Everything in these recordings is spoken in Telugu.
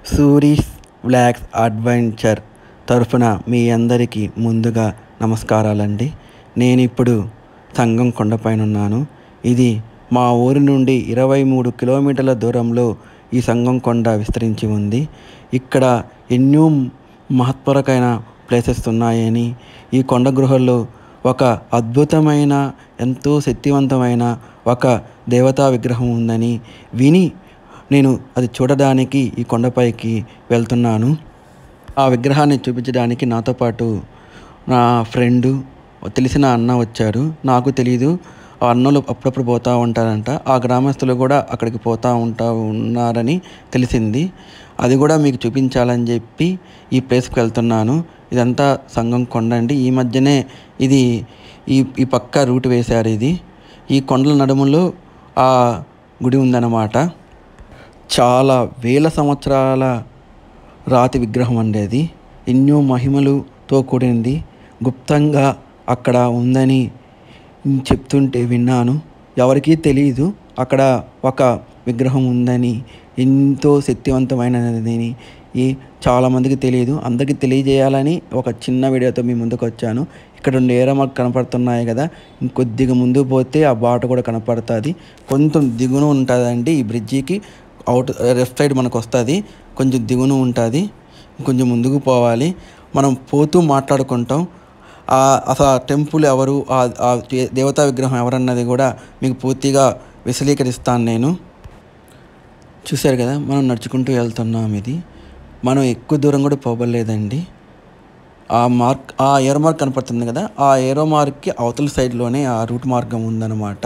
సూరీస్ వ్లాగ్స్ అడ్వెంచర్ తరఫున మీ అందరికీ ముందుగా నమస్కారాలండి నేను ఇప్పుడు సంగం కొండపైన ఉన్నాను ఇది మా ఊరి నుండి ఇరవై మూడు కిలోమీటర్ల దూరంలో ఈ సంగం కొండ విస్తరించి ఉంది ఇక్కడ ఎన్నో మహత్వరకైన ప్లేసెస్ ఉన్నాయని ఈ కొండ గుహల్లో ఒక అద్భుతమైన ఎంతో శక్తివంతమైన ఒక దేవతా విగ్రహం ఉందని విని నేను అది చూడడానికి ఈ కొండపైకి వెళ్తున్నాను ఆ విగ్రహాన్ని చూపించడానికి నాతో పాటు నా ఫ్రెండు తెలిసిన అన్న వచ్చారు నాకు తెలీదు ఆ అన్నలు అప్పుడప్పుడు పోతూ ఉంటారంట ఆ గ్రామస్తులు కూడా అక్కడికి పోతూ ఉంటా ఉన్నారని తెలిసింది అది కూడా మీకు చూపించాలని చెప్పి ఈ ప్లేస్కి వెళ్తున్నాను ఇదంతా సంగం కొండ అండి ఈ మధ్యనే ఇది ఈ ఈ పక్క రూట్ వేశారు ఇది ఈ కొండల నడుములో ఆ గుడి ఉందన్నమాట చాలా వేల సంవత్సరాల రాతి విగ్రహం అండి అది ఎన్నో మహిమలుతో కూడింది గుప్తంగా అక్కడ ఉందని చెప్తుంటే విన్నాను ఎవరికీ తెలియదు అక్కడ ఒక విగ్రహం ఉందని ఎంతో శక్తివంతమైనదని ఈ చాలామందికి తెలియదు అందరికీ తెలియజేయాలని ఒక చిన్న వీడియోతో మీ ముందుకు వచ్చాను ఇక్కడ రెండు ఏరమాకు కనపడుతున్నాయి కదా ఇంకొద్దిగా ముందు పోతే ఆ బాట కూడా కనపడుతుంది కొంచెం దిగున ఉంటుందండి ఈ బ్రిడ్జికి అవుట్ లెఫ్ట్ సైడ్ మనకు వస్తుంది కొంచెం దిగున ఉంటుంది కొంచెం ముందుకు పోవాలి మనం పోతూ మాట్లాడుకుంటాం అసలు ఆ టెంపుల్ ఎవరు ఆ దేవతా విగ్రహం ఎవరన్నది కూడా మీకు పూర్తిగా విశదీకరిస్తాను నేను చూశారు కదా మనం నడుచుకుంటూ వెళ్తున్నాం ఇది మనం ఎక్కువ దూరం కూడా పోబలేదండి ఆ మార్క్ ఆ ఏరో మార్క్ కనపడుతుంది కదా ఆ ఏరో మార్క్కి అవతల సైడ్లోనే ఆ రూట్ మార్గం ఉందన్నమాట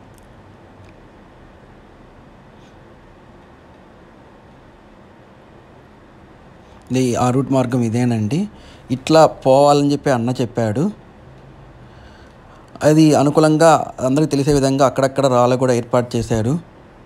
ఇది ఆ రూట్ మార్గం ఇదేనండి ఇట్లా పోవాలని చెప్పి అన్న చెప్పాడు అది అనుకూలంగా అందరికి తెలిసే విధంగా అక్కడక్కడ రాళ్ళు కూడా ఏర్పాటు చేశారు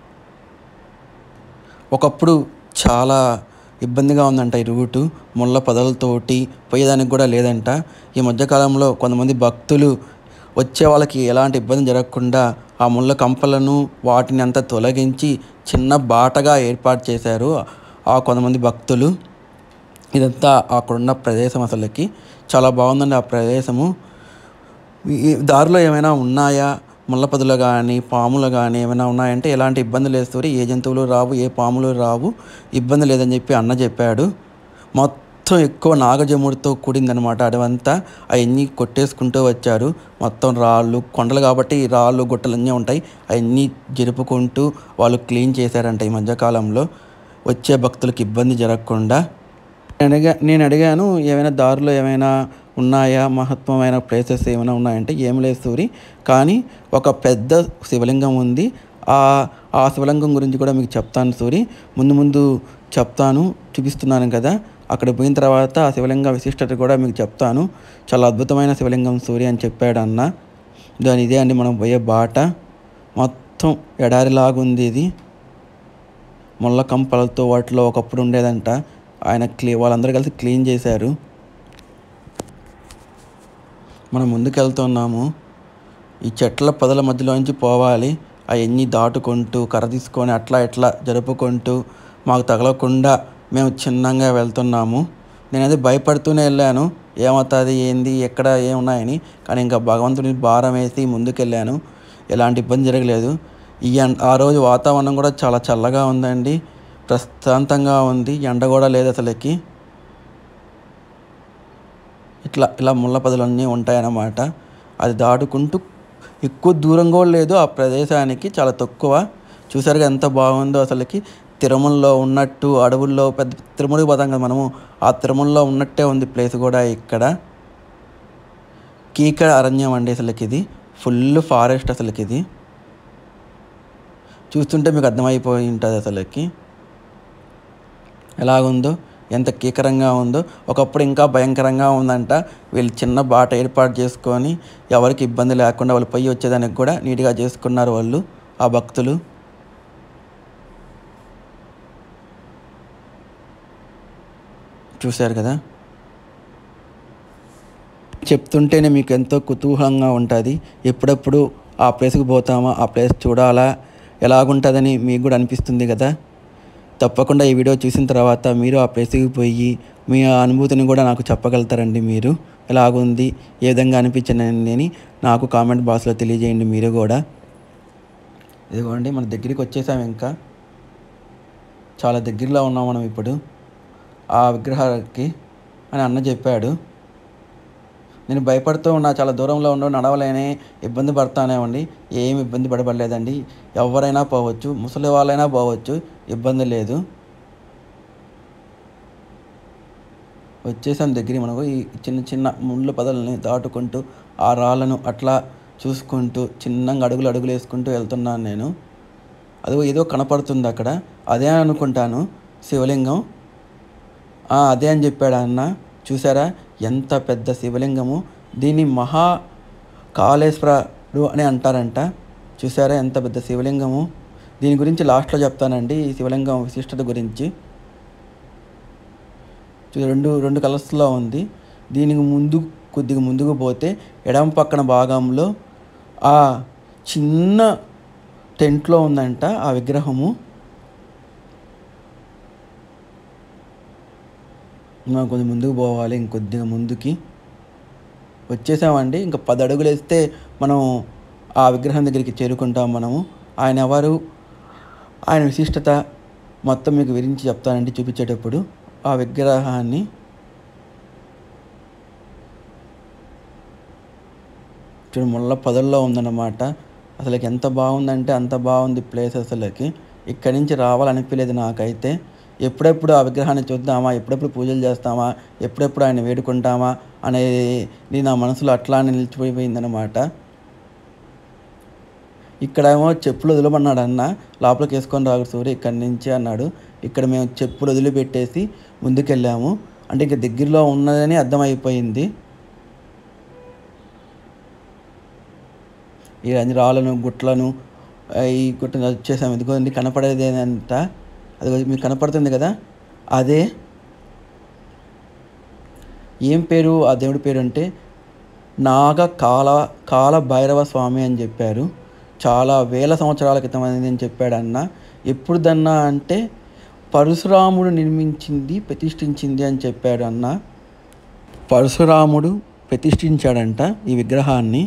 ఒకప్పుడు చాలా ఇబ్బందిగా ఉందంట ఈ రూటు ముళ్ళ పొదలతోటి పోయేదానికి కూడా లేదంట ఈ మధ్యకాలంలో కొంతమంది భక్తులు వచ్చే వాళ్ళకి ఎలాంటి ఇబ్బంది జరగకుండా ఆ ముళ్ళ కంపలను వాటిని అంతా తొలగించి చిన్న బాటగా ఏర్పాటు చేశారు ఆ కొంతమంది భక్తులు ఇదంతా అక్కడున్న ప్రదేశం అసలుకి చాలా బాగుందండి ఆ ప్రదేశము ఈ దారిలో ఏమైనా ఉన్నాయా ముళ్ళపదులు కానీ పాములు కానీ ఏమైనా ఉన్నాయంటే ఎలాంటి ఇబ్బంది లేదు ఏ జంతువులు రావు ఏ పాములు రావు ఇబ్బంది లేదని చెప్పి అన్న చెప్పాడు మొత్తం ఎక్కువ నాగజముడితో కూడిందనమాట అడవంతా అవన్నీ కొట్టేసుకుంటూ వచ్చారు మొత్తం రాళ్ళు కొండలు కాబట్టి రాళ్ళు గుట్టలు ఉంటాయి అవన్నీ జరుపుకుంటూ వాళ్ళు క్లీన్ చేశారంట ఈ మధ్యకాలంలో వచ్చే భక్తులకు ఇబ్బంది జరగకుండా అడిగా నేను అడిగాను ఏమైనా దారిలో ఏమైనా ఉన్నాయా మహత్వమైన ప్లేసెస్ ఏమైనా ఉన్నాయంటే ఏం లేదు సూరి కానీ ఒక పెద్ద శివలింగం ఉంది ఆ ఆ శివలింగం గురించి కూడా మీకు చెప్తాను సూరి ముందు ముందు చెప్తాను చూపిస్తున్నాను కదా అక్కడ పోయిన తర్వాత ఆ శివలింగ విశిష్టత కూడా మీకు చెప్తాను చాలా అద్భుతమైన శివలింగం సూరి అని చెప్పాడు అన్న దాని ఇదే అండి మనం పోయే బాట మొత్తం ఎడారిలాగుంది ఇది ముళ్ళ కంపలతో వాటిలో ఒకప్పుడు ఉండేదంట ఆయన క్లీ వాళ్ళందరూ కలిసి క్లీన్ చేశారు మనం ముందుకు వెళ్తున్నాము ఈ చెట్ల పొదల మధ్యలోంచి పోవాలి అవన్నీ దాటుకుంటూ కర్ర తీసుకొని అట్లా ఇట్లా జరుపుకుంటూ మాకు తగలకుండా మేము చిన్నగా వెళ్తున్నాము నేనైతే భయపడుతూనే వెళ్ళాను ఏమవుతుంది ఏంది ఎక్కడ ఏమున్నాయని కానీ ఇంకా భగవంతుని భారం వేసి ముందుకెళ్ళాను ఎలాంటి ఇబ్బంది జరగలేదు ఈ ఆ రోజు వాతావరణం కూడా చాలా చల్లగా ఉందండి ప్రశాంతంగా ఉంది ఎండ కూడా లేదు అసలుకి ఇట్లా ఇలా ముళ్ళ పదులన్నీ ఉంటాయన్నమాట అది దాటుకుంటూ ఎక్కువ దూరం కూడా లేదు ఆ ప్రదేశానికి చాలా తక్కువ చూసారుగా ఎంత బాగుందో అసలుకి తిరుమలలో ఉన్నట్టు అడవుల్లో పెద్ద తిరుమలకి పోతాం కదా మనము ఆ తిరుమలలో ఉన్నట్టే ఉంది ప్లేస్ కూడా ఇక్కడ కీకడ అరణ్యం అండి అసలుకి ఇది ఫుల్ ఫారెస్ట్ అసలుకి ఇది చూస్తుంటే మీకు అర్థమైపోయి ఉంటుంది అసలుకి ఎలాగుందో ఎంత కీకరంగా ఉందో ఒకప్పుడు ఇంకా భయంకరంగా ఉందంట వీళ్ళు చిన్న బాట ఏర్పాటు చేసుకొని ఎవరికి ఇబ్బంది లేకుండా వాళ్ళు పొయ్యి వచ్చేదానికి కూడా నీట్గా చేసుకున్నారు వాళ్ళు ఆ భక్తులు చూశారు కదా చెప్తుంటేనే మీకు ఎంతో కుతూహలంగా ఉంటుంది ఎప్పుడెప్పుడు ఆ ప్లేస్కి పోతామా ఆ ప్లేస్ చూడాలా ఎలాగుంటుందని మీకు కూడా అనిపిస్తుంది కదా తప్పకుండా ఈ వీడియో చూసిన తర్వాత మీరు ఆ ప్లేస్కి పోయి మీ అనుభూతిని కూడా నాకు చెప్పగలుగుతారండి మీరు ఎలాగుంది ఏ విధంగా అనిపించింది అని నాకు కామెంట్ బాక్స్లో తెలియజేయండి మీరు కూడా ఇదిగోండి మన దగ్గరికి వచ్చేసాం ఇంకా చాలా దగ్గరలో ఉన్నాం మనం ఇప్పుడు ఆ విగ్రహానికి అని అన్న చెప్పాడు నేను భయపడుతూ ఉన్నా చాలా దూరంలో ఉండి నడవలేని ఇబ్బంది పడతానేమండి ఏమి ఇబ్బంది పడబడలేదండి ఎవరైనా పోవచ్చు ముసలి వాళ్ళైనా పోవచ్చు ఇబ్బంది లేదు వచ్చేసాం దగ్గర మనకు ఈ చిన్న చిన్న ముళ్ళు పదలని దాటుకుంటూ ఆ రాళ్ళను అట్లా చూసుకుంటూ చిన్నగా అడుగులు అడుగులు వేసుకుంటూ వెళ్తున్నాను నేను అదిగో ఏదో కనపడుతుంది అక్కడ అదే అనుకుంటాను శివలింగం "ఆ, అదే అని చెప్పాడు అన్న చూసారా ఎంత పెద్ద శివలింగము దీన్ని మహా కాళేశ్వరుడు అని అంటారంట చూసారా ఎంత పెద్ద శివలింగము దీని గురించి లాస్ట్లో చెప్తానండి ఈ శివలింగం విశిష్టత గురించి చూ- రెండు రెండు కలర్స్లో ఉంది దీనికి ముందు కొద్దిగా ముందుకు పోతే ఎడమ పక్కన భాగంలో ఆ చిన్న టెంట్లో ఉందంట ఆ విగ్రహము మనం కొంచెం ముందుకు పోవాలి ఇంకొద్దిగా ముందుకి వచ్చేసామండి ఇంకా పది అడుగులు వేస్తే మనం ఆ విగ్రహం దగ్గరికి చేరుకుంటాం మనము ఆయన ఎవరు ఆయన విశిష్టత మొత్తం మీకు వివరించి చెప్తానండి చూపించేటప్పుడు ఆ విగ్రహాన్ని చూడు ముళ్ళ పొదల్లో ఉందన్నమాట అసలుకి ఎంత బాగుందంటే అంత బాగుంది ప్లేస్ అసలుకి ఇక్కడి నుంచి రావాలనిపించలేదు నాకైతే ఎప్పుడెప్పుడు ఆ విగ్రహాన్ని చూద్దామా ఎప్పుడెప్పుడు పూజలు చేస్తామా ఎప్పుడెప్పుడు ఆయన వేడుకుంటామా అనేది నా మనసులో అట్లానే నిలిచిపోయిపోయిందనమాట ఇక్కడేమో చెప్పులు వదిలమన్నాడు అన్న లోపలికి వేసుకొని రాగు సూర్య ఇక్కడి నుంచి అన్నాడు ఇక్కడ మేము చెప్పులు వదిలిపెట్టేసి ముందుకెళ్ళాము అంటే ఇక దగ్గరలో ఉన్నదని అర్థమైపోయింది ఈ అన్ని రాళ్ళను గుట్లను ఆ, ఈ గుట్టను వచ్చేసాము ఇదిగోండి కనపడేది ఏంటంట అది మీకు కనపడుతుంది కదా అదే ఏం పేరు ఆ దేవుడి పేరు అంటే నాగ కాల కాల భైరవ స్వామి అని చెప్పారు చాలా వేల సంవత్సరాల క్రితం అనేది అని చెప్పాడు అన్న ఎప్పుడు దన్నా అంటే పరశురాముడు నిర్మించింది ప్రతిష్ఠించింది అని చెప్పాడు అన్న పరశురాముడు ప్రతిష్ఠించాడంట ఈ విగ్రహాన్ని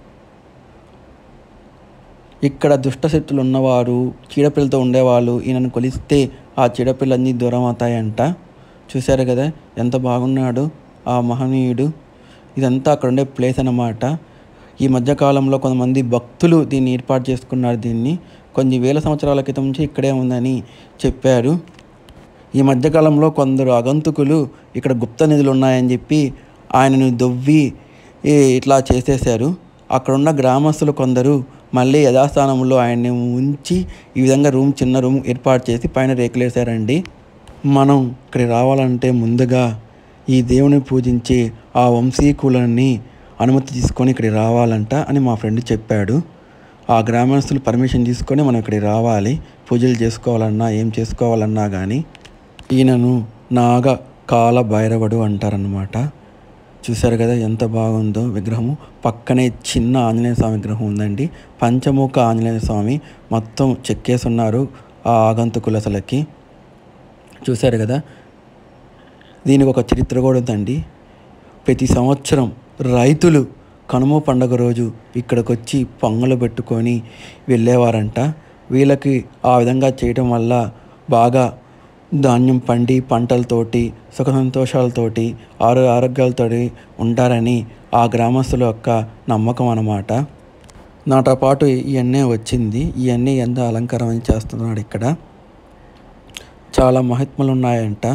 ఇక్కడ దుష్టశక్తులు ఉన్నవారు చీడపిల్లతో ఉండేవాళ్ళు ఈయనను కొలిస్తే ఆ చీడపిల్లన్నీ దూరం అవుతాయంట చూశారు కదా ఎంత బాగున్నాడు ఆ మహనీయుడు ఇదంతా అక్కడ ఉండే ప్లేస్ అన్నమాట ఈ మధ్యకాలంలో కొంతమంది భక్తులు దీన్ని ఏర్పాటు చేసుకున్నారు దీన్ని కొన్ని వేల సంవత్సరాల క్రితం నుంచి ఇక్కడే ఉందని చెప్పారు ఈ మధ్యకాలంలో కొందరు ఆగంతుకులు ఇక్కడ గుప్త నిధులు ఉన్నాయని చెప్పి ఆయనను దొవ్వి ఈ ఇట్లా చేసేశారు అక్కడున్న గ్రామస్తులు కొందరు మళ్ళీ యథాస్థానంలో ఆయన్ని ఉంచి ఈ విధంగా రూమ్ చిన్న రూమ్ ఏర్పాటు చేసి పైన రేకులేశారండి మనం ఇక్కడికి రావాలంటే ముందుగా ఈ దేవుని పూజించి ఆ వంశీకులని అనుమతి తీసుకొని ఇక్కడికి రావాలంట అని మా ఫ్రెండ్ చెప్పాడు ఆ గ్రామస్తులు పర్మిషన్ తీసుకొని మనం ఇక్కడికి రావాలి పూజలు చేసుకోవాలన్నా ఏం చేసుకోవాలన్నా కానీ ఈయనను నాగ కాల భైరవుడు అంటారనమాట చూశారు కదా ఎంత బాగుందో విగ్రహము పక్కనే చిన్న ఆంజనేయ స్వామి విగ్రహం ఉందండి పంచముఖ ఆంజనేయ స్వామి మొత్తం చెక్కేసి ఉన్నారు ఆ ఆగంతుకులు అసలకి చూశారు కదా దీనికి ఒక చరిత్ర కూడా ఉందండి ప్రతి సంవత్సరం రైతులు కనుమ పండగ రోజు ఇక్కడికి వచ్చి పొంగలు పెట్టుకొని వెళ్ళేవారంట వీళ్ళకి ఆ విధంగా చేయడం వల్ల బాగా ధాన్యం పండి పంటలతోటి సుఖ సంతోషాలతోటి ఆరో ఆరోగ్యాలతోటి ఉంటారని ఆ గ్రామస్తుల యొక్క నమ్మకం అన్నమాట నాతో పాటు ఇవన్నీ వచ్చింది ఇవన్నీ ఎంత అలంకారం చేస్తున్నాడు ఇక్కడ చాలా మహిత్మలు ఉన్నాయంట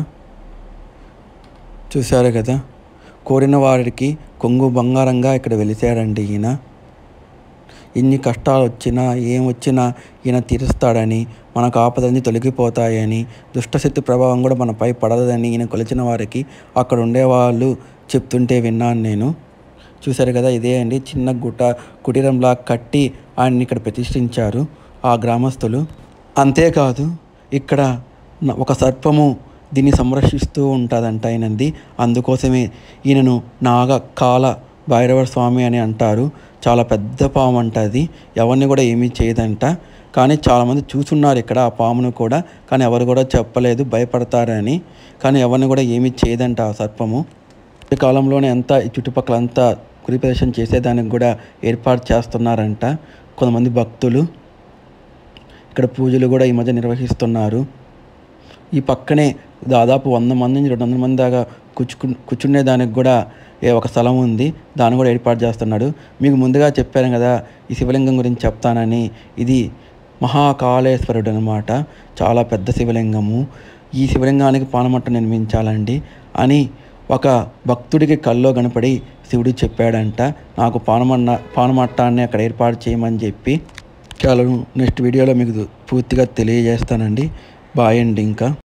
చూశారు కదా కోరిన వారికి కొంగు బంగారంగా ఇక్కడ వెలిసాడండి ఈయన ఎన్ని కష్టాలు వచ్చినా ఏం వచ్చినా ఈయన తీరుస్తాడని మనకు ఆపదన్నీ తొలగిపోతాయని దుష్టశక్తి ప్రభావం కూడా మనపై పడదని ఈయన కొలిచిన వారికి అక్కడ ఉండేవాళ్ళు చెప్తుంటే విన్నాను నేను చూశారు కదా ఇదే అండి చిన్న గుట్ట కుటీరంలా కట్టి ఆయన్ని ఇక్కడ ప్రతిష్ఠించారు ఆ గ్రామస్తులు అంతేకాదు ఇక్కడ న- ఒక సర్పము దీన్ని సంరక్షిస్తూ ఉంటుందంట ఆయనంది అందుకోసమే ఈయనను నాగ కాల భైరవ స్వామి అని అంటారు చాలా పెద్ద పాము అంట అది ఎవరిని కూడా ఏమీ చేయదంట కానీ చాలామంది చూసున్నారు ఇక్కడ ఆ పామును కూడా కానీ ఎవరు కూడా చెప్పలేదు భయపడతారని కానీ ఎవరిని కూడా ఏమీ చేయదంట ఆ సర్పము ఈ కాలంలోనే అంతా ఈ చుట్టుపక్కల అంతా ప్రిపరేషన్ చేసేదానికి కూడా ఏర్పాటు చేస్తున్నారంట కొంతమంది భక్తులు ఇక్కడ పూజలు కూడా ఈ మధ్య నిర్వహిస్తున్నారు ఈ పక్కనే దాదాపు వంద మంది నుంచి రెండు వందల మంది దాకా కూర్చుకు కూర్చునే దానికి కూడా ఏ ఒక స్థలం ఉంది దాన్ని కూడా ఏర్పాటు చేస్తున్నాడు మీకు ముందుగా చెప్పాను కదా ఈ శివలింగం గురించి చెప్తానని ఇది మహాకాళేశ్వరుడు అనమాట చాలా పెద్ద శివలింగము ఈ శివలింగానికి పానమట్ట నిర్మించాలండి అని ఒక భక్తుడికి కల్లో కనపడి శివుడు చెప్పాడంట నాకు పానమన్న పానమట్టాన్ని అక్కడ ఏర్పాటు చేయమని చెప్పి చాలా నెక్స్ట్ వీడియోలో మీకు పూర్తిగా తెలియజేస్తానండి బాయ్ అండి ఇంకా